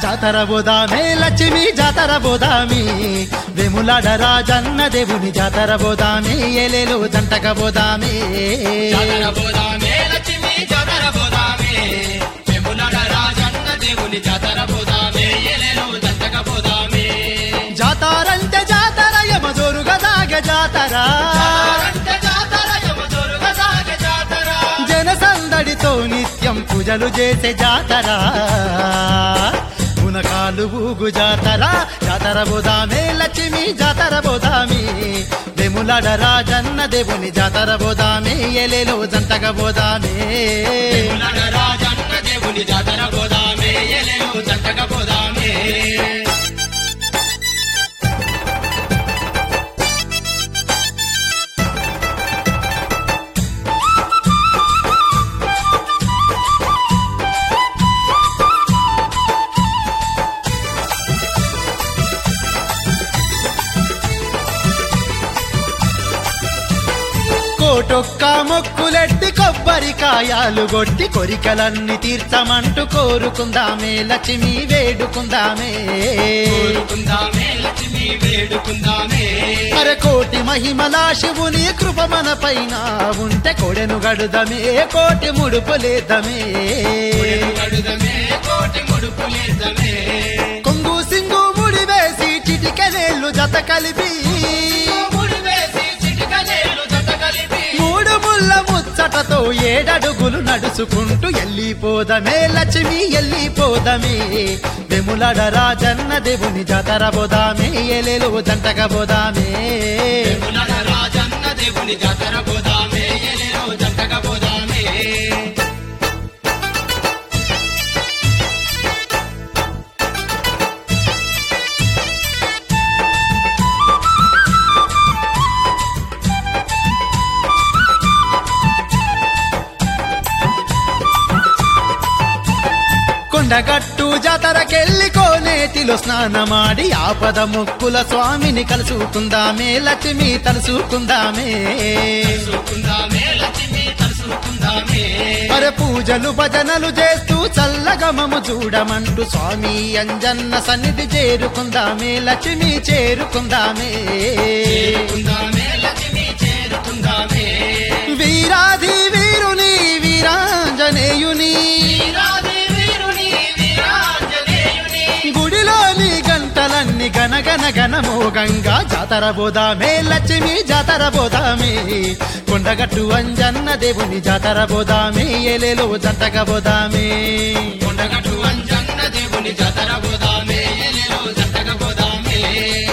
జాతర బోదామే లక్ష్మి జాతర బోదామి వెములాడ రాజన్న దేవుని జాతర బోదామి ఏలేలో జంటక బోదామే జాతర బోదామే లక్ష్మి జాతర బోదామే వెంబులాడ రాజన్న దేవుని జాతర బోదామే ఎలేలో దంతక బోదామే జాతారంటే జాతర యమజోరుగా దాగ జాతర జాతరంటే జాతర యమదొరుగా సాగే జాతర జన సందడితో నిత్యం పూజలు చేసే జాతర గుణకాలు ఊగు జాతర జాతర బోదామే లక్ష్మి జాతర బోదామి వెములాడ రాజన్న దేవుని జాతర బోదామే ఎలేలో జంటక బోదామే వెంబులాడ రాజన్న దేవుని జాతర బోదామే ఎలేలో దంతక బోదామే కోటొక్క మొక్కులెట్టి కొబ్బరికాయాలు కొట్టి కొరికలన్నీ తీర్చమంటూ కోరుకుందామే లక్ష్మి వేడుకుందామే కోరుకుందామే లక్ష్మి వేడుకుందామే అరే కోటి మహిమల శివుని కృప మన పైన ఉంటే కొడెను గడుదమే కోటి ముడుపులేదమే కొడెను గడుదమే కోటి ముడుపులేదమే కొంగు సింగు ముడి వేసి చిటికెనేళ్ళు జత కలిపి ముడి వేసి చిటికలేలు జత కలిపి మూడు ముళ్ళ ముచ్చటతో ఏడడుగులు నడుచుకుంటూ ఎల్లిపోదమే లక్ష్మి ఎల్లిపోదమే వెములడ రాజన్న దేవుని జాతర బోదామే ఎలేలో జంటక బోదామే వెంబులాడ రాజన్న దేవుని జాతర బోదామే ఎలేలో దంతక బోదామే కొండగట్టు జాతరకెళ్ళి కోనేటిలో స్నానమాడి ఆపద ముక్కుల స్వామిని కలుసుకుందామే లక్ష్మి తలుసుకుందామే తలుసుకుందామే లక్ష్మి తలుసుకుందామే మరి పూజలు భజనలు చేస్తూ చల్లగమము చూడమంటూ స్వామి అంజన్న సన్నిధి చేరుకుందామే లక్ష్మి చేరుకుందామే చేరుకుందామే లక్ష్మి చేరుకుందామే వీరాధి వీరుని వీరాంజనేయుని వీరాది వీరుని వీరాంజనేయుని గుడిలోని గంటలన్నీ గనగన గనమోగంగా జాతర బోదామే లక్ష్మి జాతర బోదామే కొండగట్టు అంజన్న దేవుని జాతర బోదామే ఏలేలో జంటక బోదామే కొండగట్టు అంజన్న దేవుని జాతర బోదామే ఎలేలో దంతక బోదామే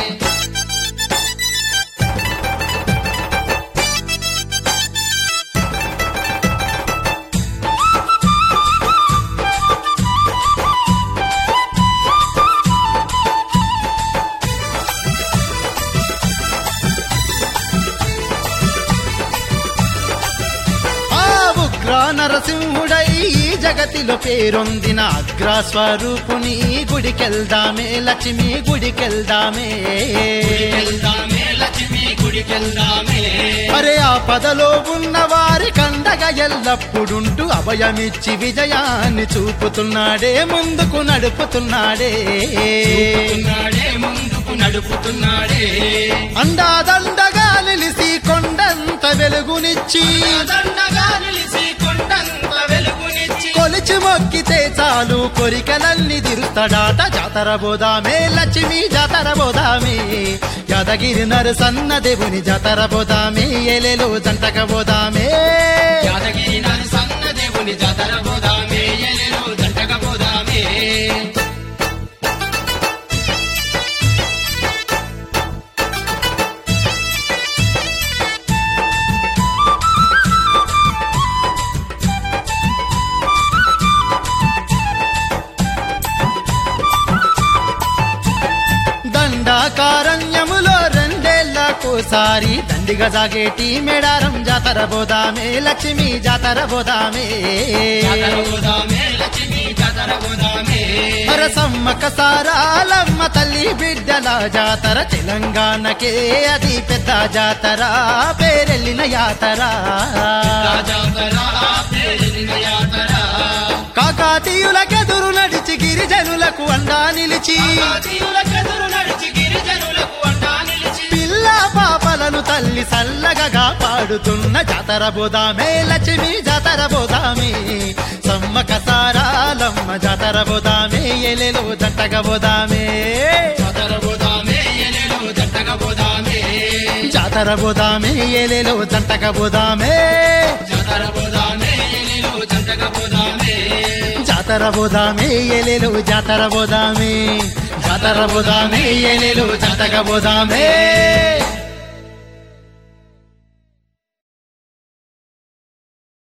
ఆ ఉగ్ర నరసింహుడై ఈ జగతిలో పేరొందిన అగ్ర స్వరూపుని గుడికెళ్దామే లక్ష్మి గుడికెళ్దామే గుడికెళ్దామే లక్ష్మి గుడికెళ్దామే అరే ఆ పదలో ఉన్న వారి కండగా ఎల్లప్పుడుంటూ అభయమిచ్చి విజయాన్ని చూపుతున్నాడే ముందుకు నడుపుతున్నాడే చూపుతున్నాడే ముందుకు నడుపుతున్నాడే అండాదండగా నిలిసి కొండంత వెలుగునిచ్చి దండగా నిలిసి కొండంత వెలుగునిచ్చి కొలిచి మొక్కితే చాలు కొరికలన్నీ తిరుస్తాడాట జాతర బోదామే లక్ష్మి జాతర బోదామే యాదగిరి నరసన్న దేవుని జాతర బోదామే ఏలేలో జంటక బోదామే యాదగిరి నరసన్న దేవుని జాతర బోదామే ఎలేలో దండక బోదామే దండాకారణ్యములో రెండేళ్లకోసారి దండిగా సాగేటి మేడారం జాతర బోదామే లక్ష్మి జాతర బోదామే జాతర బోదామే లక్ష్మి జాతర బోదామే సమ్మక సారాలమ్మ తల్లి బిడ్డల జాతర తెలంగాణకే అది పెద్ద జాతర పేరెళ్ళిన యాతర జాతర పేరిన యాతర కాకాతీయులకెదురు నడిచి గిరిజనులకు అండా నిలిచి తీరులకెదురు నడిచి గిరిజనులకు అంటా నిలిచి పిల్ల పాపలను తల్లి సల్లగగా పాడుతున్న జాతర బోదామే లక్ష్మి జాతర బోదామే సమ్మక సారాలమ్మ జాతర బోదామే ఎలెలో జంటగా బోదామే జాతర పోదామే ఎలెలో జంటగా పోదామే జాతర బోదామే ఎలెలో జంటగా బోదామే జాతర పోదామే ఎలెలో జంటగా పోదామే జాతర బోదామే ఎలెలో జాతర బోదామే జాతర బోదామే ఎలెలో జంటగా బోదామే